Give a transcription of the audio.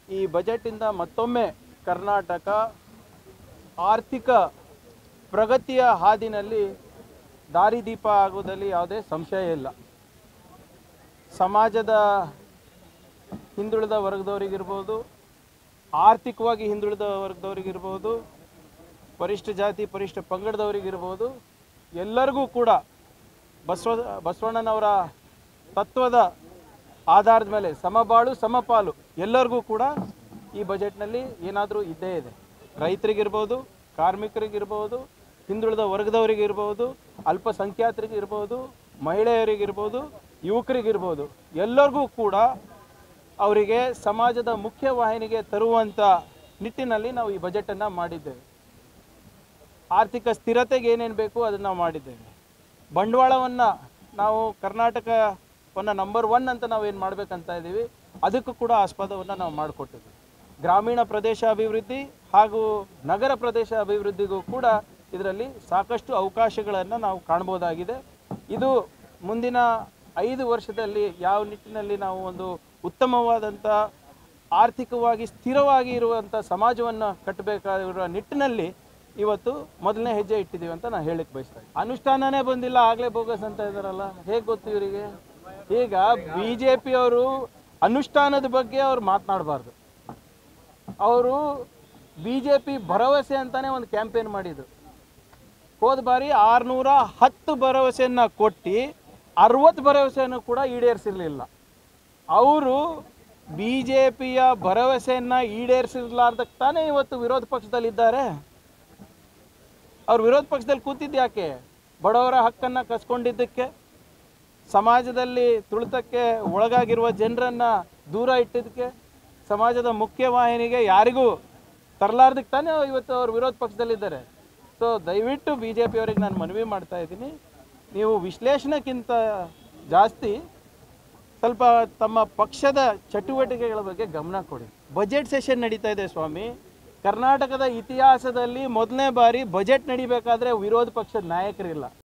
ಈ ಬಜೆಟಿಂದ ಮತ್ತೊಮ್ಮೆ ಕರ್ನಾಟಕ ಆರ್ಥಿಕ ಪ್ರಗತಿಯ ಹಾದಿನಲ್ಲಿ ದಾರಿದೀಪ ಆಗುವುದರಲ್ಲಿ ಯಾವುದೇ ಸಂಶಯ ಇಲ್ಲ ಸಮಾಜದ ಹಿಂದುಳಿದ ವರ್ಗದವರಿಗಿರ್ಬೋದು ಆರ್ಥಿಕವಾಗಿ ಹಿಂದುಳಿದ ವರ್ಗದವರಿಗಿರ್ಬೋದು ಪರಿಷ್ಠ ಜಾತಿ ಪರಿಷ್ಠ ಪಂಗಡದವರಿಗಿರ್ಬೋದು ಎಲ್ಲರಿಗೂ ಕೂಡ ಬಸವ ಬಸವಣ್ಣನವರ ತತ್ವದ ಆಧಾರದ ಮೇಲೆ ಸಮಬಾಳು ಸಮಪಾಲು ಎಲ್ಲರಿಗೂ ಕೂಡ ಈ ಬಜೆಟ್ನಲ್ಲಿ ಏನಾದರೂ ಇದ್ದೇ ಇದೆ ರೈತರಿಗಿರ್ಬೋದು ಕಾರ್ಮಿಕರಿಗಿರ್ಬೋದು ಹಿಂದುಳಿದ ವರ್ಗದವರಿಗಿರ್ಬೋದು ಅಲ್ಪಸಂಖ್ಯಾತರಿಗಿರ್ಬೋದು ಮಹಿಳೆಯರಿಗಿರ್ಬೋದು ಯುವಕರಿಗಿರ್ಬೋದು ಎಲ್ಲರಿಗೂ ಕೂಡ ಅವರಿಗೆ ಸಮಾಜದ ಮುಖ್ಯ ವಾಹಿನಿಗೆ ತರುವಂಥ ನಿಟ್ಟಿನಲ್ಲಿ ನಾವು ಈ ಬಜೆಟನ್ನು ಮಾಡಿದ್ದೇವೆ ಆರ್ಥಿಕ ಸ್ಥಿರತೆಗೆ ಏನೇನು ಬೇಕು ಅದನ್ನು ನಾವು ಮಾಡಿದ್ದೇವೆ ಬಂಡವಾಳವನ್ನು ನಾವು ಕರ್ನಾಟಕವನ್ನು ನಂಬರ್ ಒನ್ ಅಂತ ನಾವು ಏನು ಮಾಡಬೇಕಂತ ಇದ್ದೀವಿ ಅದಕ್ಕೂ ಕೂಡ ಆಸ್ಪದವನ್ನು ನಾವು ಮಾಡಿಕೊಟ್ಟಿದ್ವಿ ಗ್ರಾಮೀಣ ಪ್ರದೇಶ ಅಭಿವೃದ್ಧಿ ಹಾಗೂ ನಗರ ಪ್ರದೇಶ ಅಭಿವೃದ್ಧಿಗೂ ಕೂಡ ಇದರಲ್ಲಿ ಸಾಕಷ್ಟು ಅವಕಾಶಗಳನ್ನು ನಾವು ಕಾಣ್ಬೋದಾಗಿದೆ ಇದು ಮುಂದಿನ ಐದು ವರ್ಷದಲ್ಲಿ ಯಾವ ನಿಟ್ಟಿನಲ್ಲಿ ನಾವು ಒಂದು ಉತ್ತಮವಾದಂಥ ಆರ್ಥಿಕವಾಗಿ ಸ್ಥಿರವಾಗಿ ಇರುವಂಥ ಸಮಾಜವನ್ನು ಕಟ್ಟಬೇಕಾಗಿರುವ ನಿಟ್ಟಿನಲ್ಲಿ ಇವತ್ತು ಮೊದಲನೇ ಹೆಜ್ಜೆ ಇಟ್ಟಿದ್ದೀವಿ ಅಂತ ನಾನು ಹೇಳಕ್ಕೆ ಬಯಸ್ತಾ ಇದ್ದೀನಿ ಅನುಷ್ಠಾನನೇ ಬಂದಿಲ್ಲ ಆಗಲೇ ಬೋಗಸ್ ಅಂತ ಇದ್ದಾರಲ್ಲ ಹೇಗೆ ಗೊತ್ತು ಇವರಿಗೆ ಈಗ ಬಿ ಜೆ ಪಿಯವರು ಅನುಷ್ಠಾನದ ಬಗ್ಗೆ ಅವ್ರು ಮಾತನಾಡಬಾರ್ದು ಅವರು ಬಿ ಜೆ ಪಿ ಭರವಸೆ ಅಂತಾನೆ ಒಂದು ಕ್ಯಾಂಪೇನ್ ಮಾಡಿದ್ರು ಹೋದ ಬಾರಿ ಆರುನೂರ ಹತ್ತು ಭರವಸೆಯನ್ನು ಕೊಟ್ಟು ಅರವತ್ತು ಭರವಸೆಯನ್ನು ಕೂಡ ಈಡೇರಿಸಿರ್ಲಿಲ್ಲ ಅವರು ಬಿ ಜೆ ಪಿಯ ಭರವಸೆಯನ್ನು ಈಡೇರಿಸಿರ್ಲಾರ್ದಕ್ಕೆ ತಾನೇ ಇವತ್ತು ವಿರೋಧ ಪಕ್ಷದಲ್ಲಿದ್ದಾರೆ ಅವ್ರು ವಿರೋಧ ಪಕ್ಷದಲ್ಲಿ ಕೂತಿದ್ದು ಯಾಕೆ ಬಡವರ ಹಕ್ಕನ್ನು ಕಸ್ಕೊಂಡಿದ್ದಕ್ಕೆ ಸಮಾಜದಲ್ಲಿ ತುಳಿತಕ್ಕೆ ಒಳಗಾಗಿರುವ ಜನರನ್ನು ದೂರ ಇಟ್ಟಿದ್ದಕ್ಕೆ ಸಮಾಜದ ಮುಖ್ಯವಾಹಿನಿಗೆ ಯಾರಿಗೂ ತರಲಾರ್ದಕ್ಕೆ ತಾನೇ ಇವತ್ತು ಅವ್ರು ವಿರೋಧ ಪಕ್ಷದಲ್ಲಿದ್ದಾರೆ ಸೊ ದಯವಿಟ್ಟು ಬಿ ಜೆ ಪಿಯವರಿಗೆ ನಾನು ಮನವಿ ಮಾಡ್ತಾ ಇದ್ದೀನಿ ನೀವು ವಿಶ್ಲೇಷಣೆಗಿಂತ ಜಾಸ್ತಿ ಸ್ವಲ್ಪ ತಮ್ಮ ಪಕ್ಷದ ಚಟುವಟಿಕೆಗಳ ಬಗ್ಗೆ ಗಮನ ಕೊಡಿ ಬಜೆಟ್ ಸೆಷನ್ ನಡೀತಾ ಇದೆ ಸ್ವಾಮಿ ಕರ್ನಾಟಕದ ಇತಿಹಾಸದಲ್ಲಿ ಮೊದಲನೇ ಬಾರಿ ಬಜೆಟ್ ನಡಿಬೇಕಾದ್ರೆ ವಿರೋಧ ಪಕ್ಷದ ನಾಯಕರಿಲ್ಲ